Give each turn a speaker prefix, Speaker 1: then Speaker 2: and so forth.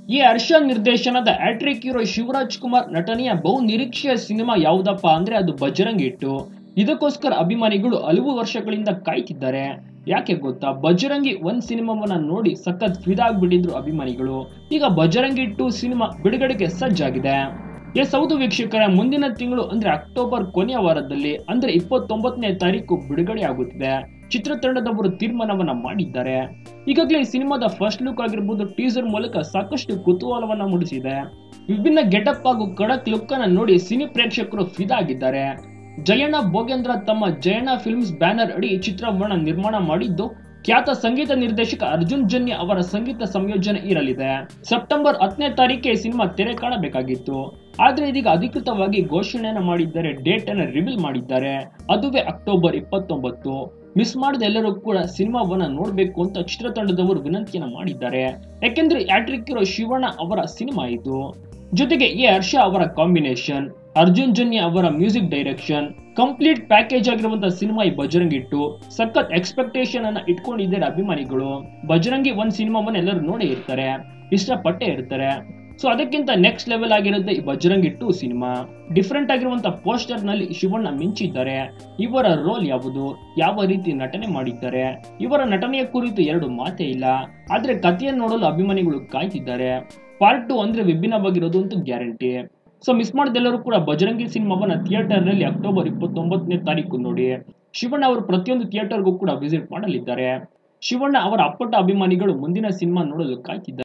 Speaker 1: ಈ ಹರ್ಷ ನಿರ್ದೇಶನದ hat-trick hero Shivraj Kumar ನಟನೆಯ ಬಹು ನಿರೀಕ್ಷೆಯ ಸಿನಿಮಾ ಯಾವುದಪ್ಪ ಅಂದ್ರೆ ಅದು ಬಜರಂಗ್ ಇಟ್ಟು ಇದಕ್ಕೋಸ್ಕರ ಅಭಿಮಾನಿಗಳು ಹಲವು ವರ್ಷಗಳಿಂದ ಕಾಯ್ತಿದ್ದಾರೆ ಯಾಕೆ ಗೊತ್ತಾ ಬಜರಂಗಿ ಒಂದ್ ಸಿನಿಮಾವನ್ನ ನೋಡಿ ಸಖತ್ ಫಿದಾಗ್ಬಿಟ್ಟಿದ್ರು ಅಭಿಮಾನಿಗಳು ಈಗ ಬಜರಂಗಿ ಟು ಸಿನಿಮಾ ಬಿಡುಗಡೆಗೆ ಸಜ್ಜಾಗಿದೆ ಎಸ್ ಹೌದು ವೀಕ್ಷಕರ ಮುಂದಿನ ತಿಂಗಳು ಅಂದ್ರೆ ಅಕ್ಟೋಬರ್ ಕೊನೆಯ ವಾರದಲ್ಲಿ ಅಂದ್ರೆ ಇಪ್ಪತ್ತೊಂಬತ್ತನೇ ತಾರೀಕು ಬಿಡುಗಡೆ ಆಗುತ್ತಿದೆ ಚಿತ್ರತಂಡದವರು ತೀರ್ಮಾನವನ್ನ ಮಾಡಿದ್ದಾರೆ ಈಗಾಗಲೇ ಈ ಸಿನಿಮಾದ ಫಸ್ಟ್ ಲುಕ್ ಆಗಿರ್ಬೋದು ಟೀಸರ್ ಮೂಲಕ ಸಾಕಷ್ಟು ಕುತೂಹಲವನ್ನ ಮೂಡಿಸಿದೆ ವಿಭಿನ್ನ ಗೆಟಪ್ ಹಾಗೂ ಖಡಕ್ ಲುಕ್ ಅನ್ನ ನೋಡಿ ಸಿನಿ ಪ್ರೇಕ್ಷಕರು ಫಿದಾ ಆಗಿದ್ದಾರೆ ಜಯಣ್ಣ ಭೋಗೇಂದ್ರ ತಮ್ಮ ಜಯಣ್ಣ ಫಿಲ್ಮ್ಸ್ ಬ್ಯಾನರ್ ಅಡಿ ಈ ಚಿತ್ರವನ್ನ ನಿರ್ಮಾಣ ಮಾಡಿದ್ದು ಖ್ಯಾತ ಸಂಗೀತ ನಿರ್ದೇಶಕ ಅರ್ಜುನ್ ಜನ್ಯ ಅವರ ಸಂಗೀತ ಸಂಯೋಜನೆ ಇರಲಿದೆ ಸೆಪ್ಟೆಂಬರ್ ಹತ್ತನೇ ತಾರೀಕೆ ಈ ಸಿನಿಮಾ ತೆರೆ ಕಾಣಬೇಕಾಗಿತ್ತು ಆದ್ರೆ ಇದೀಗ ಅಧಿಕೃತವಾಗಿ ಘೋಷಣೆಯನ್ನ ಮಾಡಿದ್ದಾರೆ ಡೇಟ್ ಅನ್ನ ರಿವೀಲ್ ಮಾಡಿದ್ದಾರೆ ಅದುವೇ ಅಕ್ಟೋಬರ್ ಇಪ್ಪತ್ತೊಂಬತ್ತು ಮಿಸ್ ಮಾಡದ ಎಲ್ಲರೂ ಕೂಡ ಸಿನಿಮಾವನ್ನ ನೋಡ್ಬೇಕು ಅಂತ ಚಿತ್ರತಂಡದವರು ವಿನಂತಿಯನ್ನ ಮಾಡಿದ್ದಾರೆ ಯಾಕೆಂದ್ರೆ ಆಟ್ರಿಕ್ ಇರೋ ಶಿವಣ್ಣ ಅವರ ಸಿನಿಮಾ ಇದು ಜೊತೆಗೆ ಈ ಹರ್ಷ ಅವರ ಕಾಂಬಿನೇಷನ್ ಅರ್ಜುನ್ ಜನ್ಯ ಅವರ ಮ್ಯೂಸಿಕ್ ಡೈರೆಕ್ಷನ್ ಕಂಪ್ಲೀಟ್ ಪ್ಯಾಕೇಜ್ ಆಗಿರುವಂತಹ ಸಿನಿಮಾ ಈ ಬಜರಂಗಿ ಇಟ್ಟು ಸಖತ್ ಎಕ್ಸ್ಪೆಕ್ಟೇಷನ್ ಅನ್ನ ಇಟ್ಕೊಂಡಿದ್ದಾರೆ ಅಭಿಮಾನಿಗಳು ಬಜರಂಗಿ ಒಂದ್ ಸಿನಿಮಾವನ್ನ ಎಲ್ಲರೂ ನೋಡೇ ಇರ್ತಾರೆ ಇಷ್ಟಪಟ್ಟೇ ಇರ್ತಾರೆ ಸೊ ಅದಕ್ಕಿಂತ ನೆಕ್ಸ್ಟ್ ಲೆವೆಲ್ ಆಗಿರುತ್ತೆ ಈ ಬಜರಂಗಿ ಟು ಸಿನಿಮಾ ಡಿಫ್ರೆಂಟ್ ಆಗಿರುವಂತಹ ಪೋಸ್ಟರ್ ನಲ್ಲಿ ಶಿವಣ್ಣ ಮಿಂಚಿದ್ದಾರೆ ಇವರ ರೋಲ್ ಯಾವುದು ಯಾವ ರೀತಿ ನಟನೆ ಮಾಡಿದ್ದಾರೆ ಇವರ ನಟನೆಯ ಕುರಿತು ಎರಡು ಮಾತೇ ಇಲ್ಲ ಆದ್ರೆ ಕಥೆಯನ್ನು ನೋಡಲು ಅಭಿಮಾನಿಗಳು ಕಾಯ್ತಿದ್ದಾರೆ ಪಾರ್ಟ್ ಟು ಅಂದ್ರೆ ವಿಭಿನ್ನವಾಗಿರೋದು ಅಂತೂ ಗ್ಯಾರಂಟಿ ಸೊ ಮಿಸ್ ಮಾಡದೆಲ್ಲರೂ ಕೂಡ ಬಜರಂಗಿ ಸಿನಿಮಾವನ್ನ ಥಿಯೇಟರ್ ನಲ್ಲಿ ಅಕ್ಟೋಬರ್ ಇಪ್ಪತ್ತೊಂಬತ್ತನೇ ತಾರೀಕು ನೋಡಿ ಶಿವಣ್ಣ ಅವರು ಪ್ರತಿಯೊಂದು ಥಿಯೇಟರ್ಗೂ ಕೂಡ ವಿಸಿಟ್ ಮಾಡಲಿದ್ದಾರೆ ಶಿವಣ್ಣ ಅವರ ಅಪ್ಪಟ ಅಭಿಮಾನಿಗಳು ಮುಂದಿನ ಸಿನಿಮಾ ನೋಡಲು ಕಾಯ್ತಿದ್ದಾರೆ